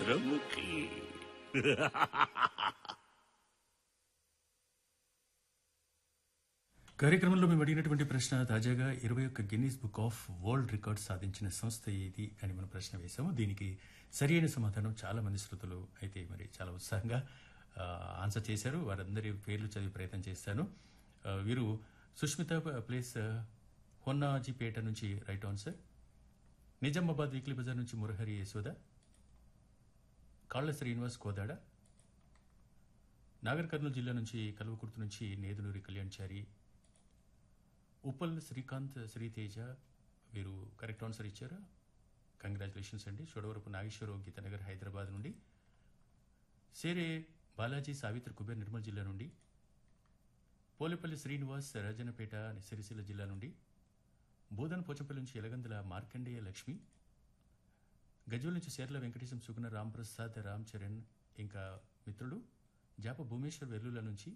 చంద్రముఖి కార్యక్రమంలో మేము అడిగినటువంటి ప్రశ్న తాజాగా ఇరవై ఒక్క Guinness book of world record సాధించిన సంస్థ ఏది అని మనం ప్రశ్న వేశాము దీనికి సరైన సమాధానం చాలా మంది శ్రోతలు అయితే మరి చాలా ఉత్సాహంగా ఆ, ఆన్సర్ చేశారు వారందరి పేర్లు చదివి ప్రయత్నం చేస్తాను ఆ, వీరు సుష్మిత ప్లేస్ ఆ, హొన్నాజీపేట నుంచి రైట్ ఆన్సర్ నిజామాబాద్ వీక్లీ బజార్ నుంచి మురహరి యశోద కాళ్ళ శ్రీనివాస్ కోదాడ నాగర్ కర్నూలు జిల్లా నుంచి కల్వకుర్తి నుంచి నేదునూరి కళ్యాణ్చారి ఉప్పల్ శ్రీకాంత్ శ్రీతేజ వీరు కరెక్ట్ ఆన్సర్ ఇచ్చారు కంగ్రాచులేషన్స్ అండి చోడవరపు నాగేశ్వరరావు గీతనగర్ హైదరాబాద్ నుండి సేరే బాలాజీ సావిత్రి కుబేర్ నిర్మల్ జిల్లా నుండి పోలేపల్లి శ్రీనివాస్ రాజన్నపేట సిరిసిల్ల జిల్లా నుండి బోధన్ పోచంపల్లి నుంచి ఎలగందుల మార్కండేయ లక్ష్మి గజ్వల్ నుంచి సేర్ల వెంకటేశం సుగుణ రాంప్రసాద్ రామ్ చరణ్ ఇంకా మిత్రులు జాప భూమేశ్వర్ వెల్లుల నుంచి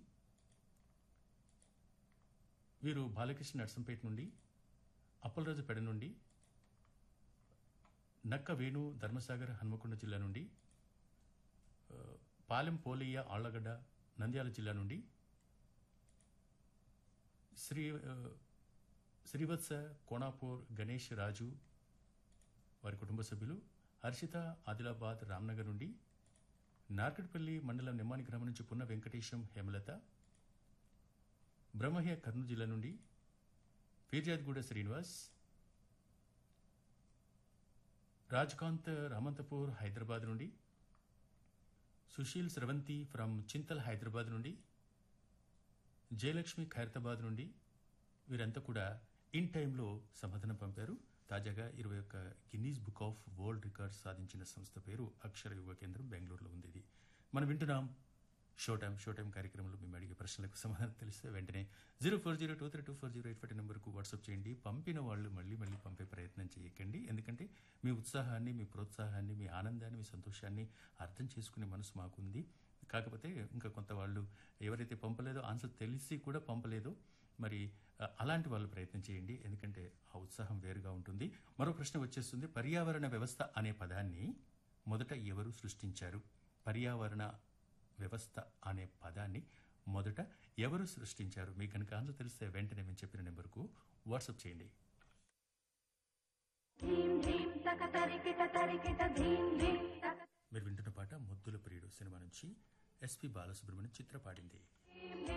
వీరు బాలకృష్ణ నర్సంపేట నుండి అప్పలరాజు పెడ నుండి నక్క వేణు ధర్మసాగర్ హన్మకొండ జిల్లా నుండి ఆ, పాలెం పోలయ్య ఆళ్లగడ్డ నంద్యాల జిల్లా నుండి శ్రీ ఆ, శ్రీవత్స కోణాపూర్ గణేష్ రాజు వారి కుటుంబ సభ్యులు హర్షిత ఆదిలాబాద్ రామ్నగర్ నుండి నార్కట్పల్లి మండలం నిమ్మాని గ్రామం నుంచి పున్న వెంకటేశం హేమలత బ్రహ్మహ్య కర్నూలు జిల్లా నుండి ఫీర్జాద్గూడ శ్రీనివాస్ రాజ్కాంత్ రామంతపూర్ హైదరాబాద్ నుండి సుశీల్ స్రవంతి ఫ్రమ్ చింతల్ హైదరాబాద్ నుండి జయలక్ష్మి ఖైరతాబాద్ నుండి వీరంతా కూడా ఇన్ టైంలో సమాధానం పంపారు తాజాగా ఇరవై ఒక్క Guinness book of world records సాధించిన సంస్థ పేరు అక్షర యువ కేంద్రం బెంగళూరులో ఉంది ఇది మనం వింటున్నాం షో టైం షో టైం కార్యక్రమంలో మేము అడిగే ప్రశ్నలకు సమాధానం తెలిస్తే వెంటనే zero four zero two three two four zero eight five నెంబర్కు వాట్సాప్ చేయండి పంపిన వాళ్ళు మళ్ళీ మళ్ళీ పంపే ప్రయత్నం చేయకండి ఎందుకంటే మీ ఉత్సాహాన్ని మీ ప్రోత్సాహాన్ని మీ ఆనందాన్ని మీ సంతోషాన్ని అర్థం చేసుకునే మనసు మాకుంది కాకపోతే ఇంకా కొంత వాళ్ళు ఎవరైతే పంపలేదో ఆన్సర్ తెలిసి కూడా పంపలేదో మరి ఆ, అలాంటి వాళ్ళు ప్రయత్నం చేయండి ఎందుకంటే ఆ ఉత్సాహం వేరుగా ఉంటుంది మరో ప్రశ్న వచ్చేస్తుంది పర్యావరణ వ్యవస్థ అనే పదాన్ని మొదట ఎవరు సృష్టించారు పర్యావరణ వ్యవస్థ అనే పదాన్ని మొదట ఎవరు సృష్టించారు మీకు కనుక ఆన్సర్ తెలిస్తే వెంటనే మేము చెప్పిన నెంబర్కు వాట్సాప్ చేయండి ధీం ధీం తక తరికిట తరికిట ధీం ధీం తక మీరు వింటున్న పాట ముద్దుల ప్రియుడు సినిమా నుంచి ఎస్పి బాలసుబ్రహ్మణ్యం చిత్ర పాడింది